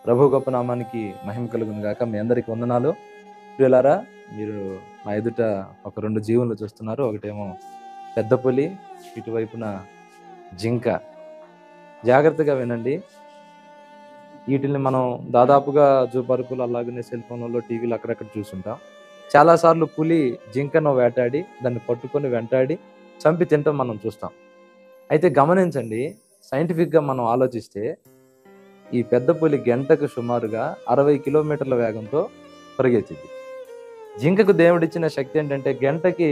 ప్రభు గొప్ప నామానికి మహిమ కలుగును గాక మీ అందరికి వందనాలు ప్రియులారా మీరు మా ఎదుట ఒక రెండు జీవులు చూస్తున్నారు ఒకటేమో పెద్ద పులి ఇటువైపున జింక జాగ్రత్తగా వినండి వీటిని మనం దాదాపుగా జూ పార్కులు అలాగనే సెల్ ఫోన్లలో టీవీలు అక్కడక్కడ చూసుంటాం చాలాసార్లు పులి జింకను వేటాడి దాన్ని పట్టుకొని వెంటాడి చంపి తింటాం మనం చూస్తాం అయితే గమనించండి సైంటిఫిక్గా మనం ఆలోచిస్తే ఈ పెద్ద పులి గంటకు సుమారుగా అరవై కిలోమీటర్ల వేగంతో పరిగెత్తింది జింకకు దేవుడిచ్చిన శక్తి ఏంటంటే గంటకి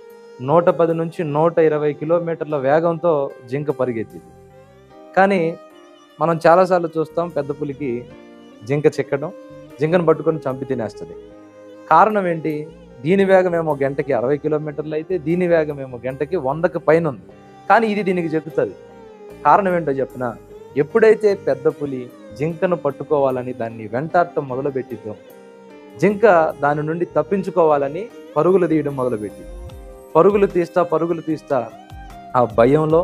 నూట పది నుంచి నూట ఇరవై కిలోమీటర్ల వేగంతో జింక పరిగెత్తింది కానీ మనం చాలాసార్లు చూస్తాం పెద్ద పులికి జింక చిక్కడం జింకను పట్టుకొని చంపి తినేస్తుంది కారణం ఏంటి దీని వేగం ఏమో గంటకి అరవై కిలోమీటర్లు అయితే దీని వేగం ఏమో గంటకి వందకి పైన ఉంది కానీ ఇది దీనికి చెక్కుతుంది కారణం ఏంటో చెప్పిన ఎప్పుడైతే పెద్ద పులి జింకను పట్టుకోవాలని దాన్ని వెంటాడటం మొదలుపెట్టిందో జింక దాని నుండి తప్పించుకోవాలని పరుగులు తీయడం మొదలుపెట్టి పరుగులు తీస్తా పరుగులు తీస్తా ఆ భయంలో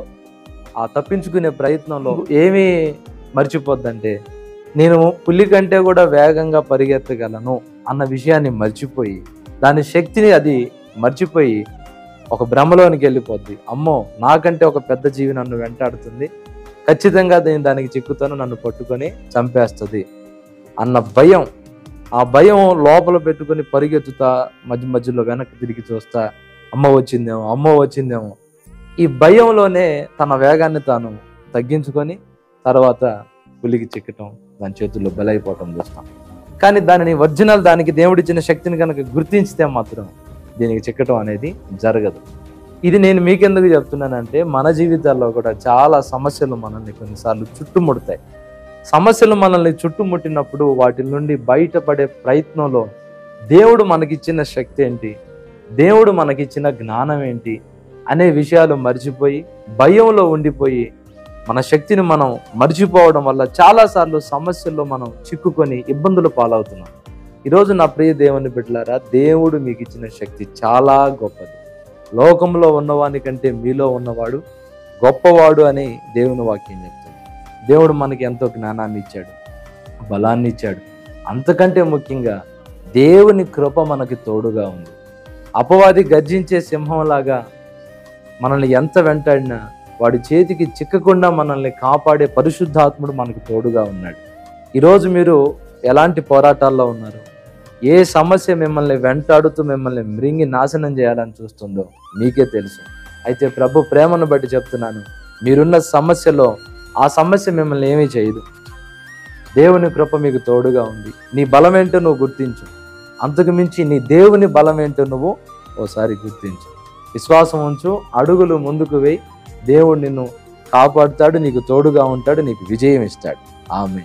ఆ తప్పించుకునే ప్రయత్నంలో ఏమీ మర్చిపోద్దంటే నేను పులి కంటే కూడా వేగంగా పరిగెత్తగలను అన్న విషయాన్ని మర్చిపోయి దాని శక్తిని అది మర్చిపోయి ఒక భ్రమలోనికి వెళ్ళిపోద్ది అమ్మో నాకంటే ఒక పెద్ద జీవి నన్ను వెంటాడుతుంది ఖచ్చితంగా నేను దానికి చిక్కుతాను నన్ను పట్టుకొని చంపేస్తుంది అన్న భయం ఆ భయం లోపల పెట్టుకొని పరిగెత్తుతా మధ్య మధ్యలో వెనక్కి తిరిగి చూస్తా అమ్మ వచ్చిందేమో అమ్మ వచ్చిందేమో ఈ భయంలోనే తన వేగాన్ని తాను తగ్గించుకొని తర్వాత పులికి చిక్కటం దాని చేతుల్లో బలైపోవటం చూస్తాం కానీ దానిని ఒరిజినల్ దానికి దేవుడిచ్చిన శక్తిని కనుక గుర్తించితే మాత్రం దీనికి చిక్కటం అనేది జరగదు ఇది నేను మీకెందుకు చెప్తున్నానంటే మన జీవితాల్లో కూడా చాలా సమస్యలు మనల్ని కొన్నిసార్లు చుట్టుముడతాయి సమస్యలు మనల్ని చుట్టుముట్టినప్పుడు వాటి నుండి బయటపడే ప్రయత్నంలో దేవుడు మనకిచ్చిన శక్తి ఏంటి దేవుడు మనకిచ్చిన జ్ఞానం ఏంటి అనే విషయాలు మర్చిపోయి భయంలో ఉండిపోయి మన శక్తిని మనం మర్చిపోవడం వల్ల చాలాసార్లు సమస్యల్లో మనం చిక్కుకొని ఇబ్బందులు పాలవుతున్నాం ఈరోజు నా ప్రియ దేవుని బిడ్డలారా దేవుడు మీకు ఇచ్చిన శక్తి చాలా గొప్పది లోకంలో ఉన్నవాని కంటే మీలో ఉన్నవాడు గొప్పవాడు అని దేవుని వాక్యం చెప్తుంది దేవుడు మనకి ఎంతో జ్ఞానాన్ని ఇచ్చాడు బలాన్ని ఇచ్చాడు అంతకంటే ముఖ్యంగా దేవుని కృప మనకి తోడుగా ఉంది అపవాది గర్జించే సింహంలాగా మనల్ని ఎంత వెంటాడినా వాడి చేతికి చిక్కకుండా మనల్ని కాపాడే పరిశుద్ధాత్ముడు మనకు తోడుగా ఉన్నాడు ఈరోజు మీరు ఎలాంటి పోరాటాల్లో ఉన్నారు ఏ సమస్య మిమ్మల్ని వెంటాడుతూ మిమ్మల్ని మృంగి నాశనం చేయాలని చూస్తుందో మీకే తెలుసు అయితే ప్రభు ప్రేమను బట్టి చెప్తున్నాను మీరున్న సమస్యలో ఆ సమస్య మిమ్మల్ని ఏమీ చేయదు దేవుని కృప మీకు తోడుగా ఉంది నీ బలం ఏంటో నువ్వు గుర్తించు అంతకు మించి నీ దేవుని బలం ఏంటో నువ్వు ఓసారి గుర్తించు విశ్వాసం ఉంచు అడుగులు ముందుకు వేయి దేవుడు నిన్ను కాపాడుతాడు నీకు తోడుగా ఉంటాడు నీకు విజయం ఇస్తాడు ఆమె